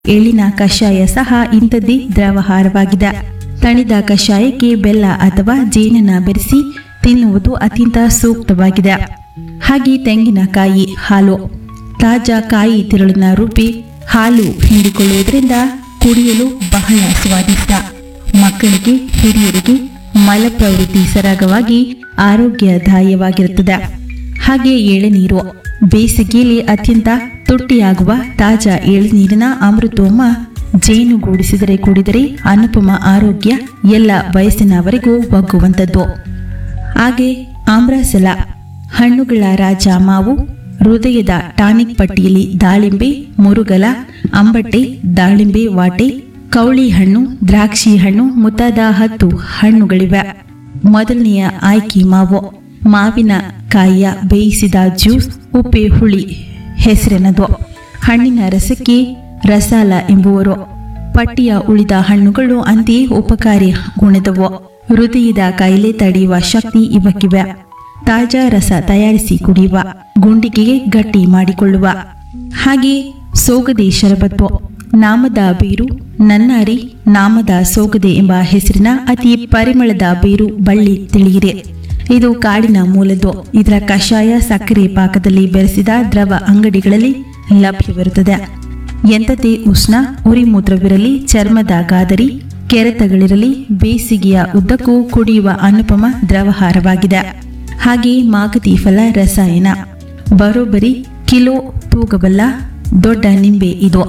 ಎಳ್ಳಿನ ಕಷಾಯ ಸಹ ಇಂಥದ್ದೇ ದ್ರವಹಾರವಾಗಿದೆ ತಣಿದ ಕಷಾಯಕ್ಕೆ ಬೆಲ್ಲ ಅಥವಾ ಜೇನನ್ನ ಬೆರೆಸಿ ತಿನ್ನುವುದು ಅತ್ಯಂತ ಸೂಕ್ತವಾಗಿದೆ ಹಾಗೆ ತೆಂಗಿನಕಾಯಿ ಹಾಲು ತಾಜಾ ಕಾಯಿ ತಿರುಳಿನ ರುಬ್ಬಿ ಹಾಲು ಹಿಂಡಿಕೊಳ್ಳುವುದರಿಂದ ಕುಡಿಯಲು ಬಹಳ ಸ್ವಾದಿಷ್ಟ ಮಕ್ಕಳಿಗೆ ಹಿರಿಯರಿಗೆ ಮಲಪ್ರವೃತ್ತಿ ಸರಾಗವಾಗಿ ಆರೋಗ್ಯದಾಯವಾಗಿರುತ್ತದೆ ಹಾಗೆ ಎಳೆನೀರು ಬೇಸಿಗೆಯಲ್ಲಿ ಅತ್ಯಂತ ತುಟ್ಟಿಯಾಗುವ ತಾಜಾ ಎಳೆನೀರಿನ ಅಮೃತೋಮ ಜೇನುಗೂಡಿಸಿದರೆ ಕುಡಿದರೆ ಅನುಪಮ ಆರೋಗ್ಯ ಎಲ್ಲ ವಯಸ್ಸಿನವರೆಗೂ ಒಗ್ಗುವಂಥದ್ದು ಹಾಗೆ ಆಮ್ರಸಲ ಹಣ್ಣುಗಳ ರಾಜ ಮಾವು ಹೃದಯದ ಟಾನಿಕ್ ಪಟ್ಟಿಯಲ್ಲಿ ದಾಳಿಂಬೆ ಮುರುಗಲ ಅಂಬಟೆ ದಾಳಿಂಬೆ ವಾಟೆ ಕವಳಿ ಹಣ್ಣು ದ್ರಾಕ್ಷಿ ಹಣ್ಣು ಮುಂತಾದ ಹತ್ತು ಹಣ್ಣುಗಳಿವೆ ಮೊದಲನೆಯ ಆಯ್ಕೆ ಮಾವು ಮಾವಿನ ಕಾಯಿಯ ಬೇಯಿಸಿದ ಜ್ಯೂಸ್ ಉಪ್ಪೆ ಹುಳಿ ಹೆಸರಿನದು ಹಣ್ಣಿನ ರಸಕ್ಕೆ ರಸಾಲ ಎಂಬುವರು ಪಟ್ಟಿಯ ಉಳಿದ ಹಣ್ಣುಗಳು ಅಂತೆಯೇ ಉಪಕಾರಿ ಗುಣದವು ಹೃದಯದ ಕಾಯಿಲೆ ತಡೆಯುವ ಶಕ್ತಿ ಇವಕ್ಕಿವೆ ತಾಜಾ ರಸ ತಯಾರಿಸಿ ಕುಡಿಯುವ ಗುಂಡಿಗೆಗೆ ಗಟ್ಟಿ ಮಾಡಿಕೊಳ್ಳುವ ಹಾಗೆ ಸೋಗದೆ ಶರಬತ್ತು ನಾಮದ ಬೇರು ನನ್ನಾರಿ ನಾಮದ ಸೋಗದೆ ಎಂಬ ಹೆಸರಿನ ಅತಿ ಪರಿಮಳದ ಬೇರು ಬಳ್ಳಿ ತಿಳಿಯಿರಿ ಇದು ಕಾಡಿನ ಮೂಲದ್ದು ಇದರ ಕಷಾಯ ಸಕ್ಕರೆ ಪಾಕದಲ್ಲಿ ಬೆರೆಸಿದ ದ್ರವ ಅಂಗಡಿಗಳಲ್ಲಿ ಲಭ್ಯವಿರುತ್ತದೆ ಎಂಥದೇ ಉಷ್ಣ ಉರಿಮೂತ್ರವಿರಲಿ ಚರ್ಮದ ಗಾದರಿ ಕೆರೆತಗಳಿರಲಿ ಬೇಸಿಗೆಯ ಉದ್ದಕ್ಕೂ ಕುಡಿಯುವ ಅನುಪಮ ದ್ರವಹಾರವಾಗಿದೆ ಹಾಗೆ ಮಾಗತಿ ಫಲ ರಸಾಯನ ಬರೋಬ್ಬರಿ ಕಿಲೋ ತೂಗಬಲ್ಲ ದೊಡ್ಡ ನಿಂಬೆ ಇದು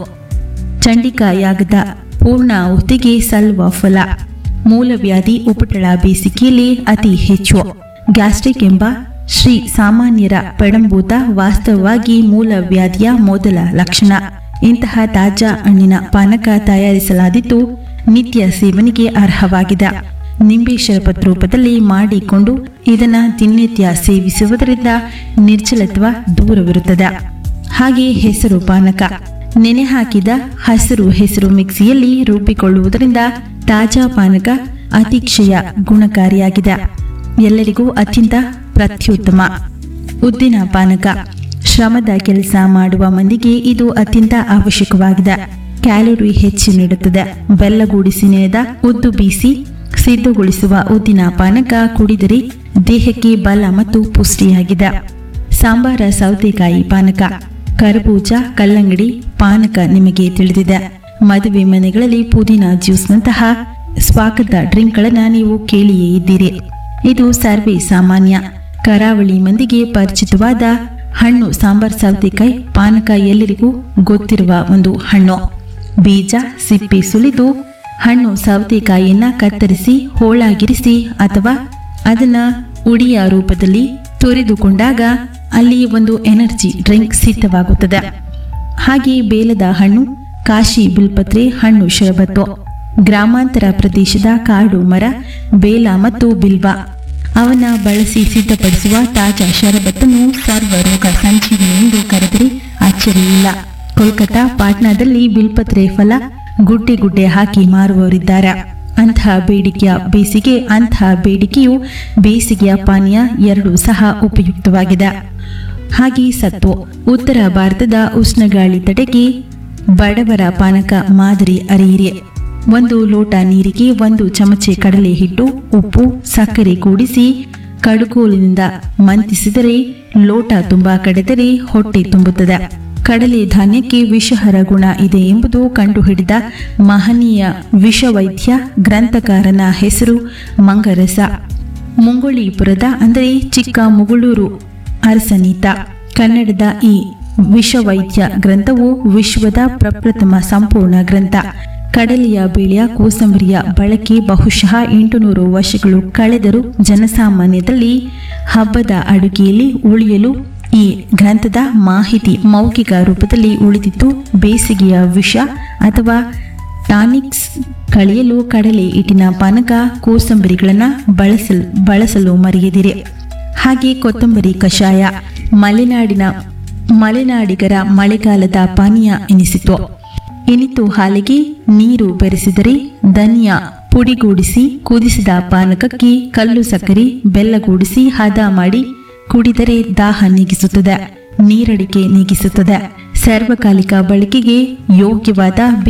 ಚಂಡಿಕಾಯಾಗದ ಪೂರ್ಣ ಹೊತ್ತಿಗೆ ಸಲ್ವ ಫಲ ಮೂಲವ್ಯಾಧಿ ಉಪಟಳ ಬೇಸಿಗೆಯಲ್ಲಿ ಅತಿ ಹೆಚ್ಚು ಗ್ಯಾಸ್ಟ್ರಿಕ್ ಎಂಬ ಶ್ರೀ ಸಾಮಾನ್ಯರ ಪೆಡಂಭೂತ ವಾಸ್ತವವಾಗಿ ಮೂಲವ್ಯಾಧಿಯ ಮೊದಲ ಲಕ್ಷಣ ಇಂತಹ ತಾಜಾ ಹಣ್ಣಿನ ಪಾನಕ ತಯಾರಿಸಲಾದಿದ್ದು ನಿತ್ಯ ಸೇವನೆಗೆ ಅರ್ಹವಾಗಿದೆ ನಿಂಬೆ ಶರಬತ್ ರೂಪದಲ್ಲಿ ಮಾಡಿಕೊಂಡು ಇದನ್ನ ದಿನನಿತ್ಯ ಸೇವಿಸುವುದರಿಂದ ನಿರ್ಜಲತ್ವ ದೂರವಿರುತ್ತದೆ ಹಾಗೆ ಹೆಸರು ಪಾನಕ ನೆನೆ ಹಾಕಿದ ಹಸಿರು ಹೆಸರು ಮಿಕ್ಸಿಯಲ್ಲಿ ರುಬ್ಬಿಕೊಳ್ಳುವುದರಿಂದ ತಾಜಾ ಪಾನಕ ಅತಿಕ್ಷಯ ಗುಣಕಾರಿಯಾಗಿದೆ ಎಲ್ಲರಿಗೂ ಅತ್ಯಂತ ಪ್ರತ್ಯುತ್ತಮ ಉದ್ದಿನ ಪಾನಕ ಶ್ರಮದ ಕೆಲಸ ಮಾಡುವ ಮಂದಿಗೆ ಇದು ಅತ್ಯಂತ ಅವಶ್ಯಕವಾಗಿದೆ ಕ್ಯಾಲೋರಿ ಹೆಚ್ಚು ನೀಡುತ್ತದೆ ಬೆಲ್ಲಗೂಡಿಸಿ ನೆನೆದ ಉದ್ದು ಬೀಸಿ ಸಿದ್ಧಗೊಳಿಸುವ ಉದ್ದಿನ ಪಾನಕ ಕುಡಿದರೆ ದೇಹಕ್ಕೆ ಬಲ ಮತ್ತು ಪುಷ್ಟಿಯಾಗಿದೆ ಸಾಂಬಾರ ಸೌತೆಕಾಯಿ ಪಾನಕ ಕರಬೂಜ ಕಲ್ಲಂಗಡಿ ಪಾನಕ ನಿಮಗೆ ತಿಳಿದಿದೆ ಮದುವೆ ಮನೆಗಳಲ್ಲಿ ಪುದೀನ ಜ್ಯೂಸ್ನಂತಹ ಸ್ವಾಗತ ಡ್ರಿಂಕ್ಗಳನ್ನು ನೀವು ಕೇಳಿಯೇ ಇದ್ದೀರಿ ಇದು ಸರ್ವೇ ಸಾಮಾನ್ಯ ಕರಾವಳಿ ಮಂದಿಗೆ ಪರಿಚಿತವಾದ ಹಣ್ಣು ಸಾಂಬಾರ್ ಸೌತೆಕಾಯಿ ಪಾನಕ ಎಲ್ಲರಿಗೂ ಗೊತ್ತಿರುವ ಒಂದು ಹಣ್ಣು ಬೀಜ ಸಿಪ್ಪೆ ಸುಲಿದು ಹಣ್ಣು ಸೌತೆಕಾಯಿಯನ್ನ ಕತ್ತರಿಸಿ ಹೋಳಾಗಿರಿಸಿ ಅಥವಾ ಅದನ್ನ ಉಡಿಯ ರೂಪದಲ್ಲಿ ತೊರೆದುಕೊಂಡಾಗ ಅಲ್ಲಿ ಒಂದು ಎನರ್ಜಿ ಡ್ರಿಂಕ್ ಸಿದ್ಧವಾಗುತ್ತದೆ ಹಾಗೆ ಬೇಲದ ಹಣ್ಣು ಕಾಶಿ ಬಿಲ್ಪತ್ರೆ ಹಣ್ಣು ಶರಬತ್ತು ಗ್ರಾಮಾಂತರ ಪ್ರದೇಶದ ಕಾಡು ಮರ ಬೇಲ ಮತ್ತು ಬಿಲ್ವ ಅವನ್ನ ಬಳಸಿ ಸಿದ್ಧಪಡಿಸುವ ತಾಜಾ ಶರಬತ್ತನ್ನು ಸರ್ವ ರೋಗ ಸಂಜೀವಿನಿ ಎಂದು ಕರೆದರೆ ಅಚ್ಚರಿಯಿಲ್ಲ ಕೋಲ್ಕತಾ ಪಾಟ್ನಾದಲ್ಲಿ ಬಿಲ್ಪತ್ರೆ ಫಲ ಗುಡ್ಡೆ ಗುಡ್ಡೆ ಹಾಕಿ ಮಾರುವವರಿದ್ದಾರೆ ಅಂತಹ ಬೇಡಿಕೆಯ ಬೇಸಿಗೆ ಅಂತಹ ಬೇಡಿಕೆಯು ಬೇಸಿಗೆಯ ಪಾನೀಯ ಎರಡೂ ಸಹ ಉಪಯುಕ್ತವಾಗಿದೆ ಹಾಗೆ ಸತ್ತು ಉತ್ತರ ಭಾರತದ ಉಷ್ಣಗಾಳಿ ತಡೆಗೆ ಬಡವರ ಪಾನಕ ಮಾದರಿ ಅರಿಯಿರಿ ಒಂದು ಲೋಟ ನೀರಿಗೆ ಒಂದು ಚಮಚೆ ಕಡಲೆ ಹಿಟ್ಟು ಉಪ್ಪು ಸಕ್ಕರೆ ಕೂಡಿಸಿ ಕಡುಗೋಲಿನಿಂದ ಮಂತಿಸಿದರೆ ಲೋಟ ತುಂಬಾ ಕಡೆದರೆ ಹೊಟ್ಟೆ ತುಂಬುತ್ತದೆ ಕಡಲೆ ಧಾನ್ಯಕ್ಕೆ ವಿಷಹರ ಗುಣ ಇದೆ ಎಂಬುದು ಕಂಡುಹಿಡಿದ ಮಹನೀಯ ವಿಷವೈದ್ಯ ಗ್ರಂಥಕಾರನ ಹೆಸರು ಮಂಗರಸ ಮುಂಗುಳಿಪುರದ ಅಂದರೆ ಚಿಕ್ಕ ಮುಗುಳೂರು ಅರಸನೀತ ಕನ್ನಡದ ಈ ವಿಷವೈದ್ಯ ಗ್ರಂಥವು ವಿಶ್ವದ ಪ್ರಪ್ರಥಮ ಸಂಪೂರ್ಣ ಗ್ರಂಥ ಕಡಲೆಯ ಬೇಳೆಯ ಕೋಸಂಬರಿಯ ಬಳಕೆ ಬಹುಶಃ ಎಂಟುನೂರು ವರ್ಷಗಳು ಕಳೆದರೂ ಜನಸಾಮಾನ್ಯದಲ್ಲಿ ಹಬ್ಬದ ಅಡುಗೆಯಲ್ಲಿ ಉಳಿಯಲು ಈ ಗ್ರಂಥದ ಮಾಹಿತಿ ಮೌಖಿಕ ರೂಪದಲ್ಲಿ ಉಳಿದಿದ್ದು ಬೇಸಿಗೆಯ ವಿಷ ಅಥವಾ ಟಾನಿಕ್ಸ್ ಕಳೆಯಲು ಕಡಲೆ ಹಿಟ್ಟಿನ ಪಾನಕ ಕೋಸಂಬರಿಗಳನ್ನು ಬಳಸಲು ಬಳಸಲು ಮರೆಯದಿರಿ ಹಾಗೆ ಕೊತ್ತಂಬರಿ ಕಷಾಯ ಮಲೆನಾಡಿನ ಮಲೆನಾಡಿಗರ ಮಳೆಗಾಲದ ಪಾನೀಯ ಎನಿಸಿತು ಇನಿತು ಹಾಲಿಗೆ ನೀರು ಬೆರೆಸಿದರೆ ಧನಿಯಾ ಪುಡಿಗೂಡಿಸಿ ಕುದಿಸಿದ ಪಾನಕಕ್ಕೆ ಕಲ್ಲು ಸಕ್ಕರೆ ಬೆಲ್ಲಗೂಡಿಸಿ ಹದ ಮಾಡಿ ಕುಡಿದರೆ ದಾಹ ನೀಗಿಸುತ್ತದೆ ನೀರಡಿಕೆ ನೀಗಿಸುತ್ತದೆ ಸಾರ್ವಕಾಲಿಕ ಬಳಕೆಗೆ ಯೋಗ್ಯವಾದ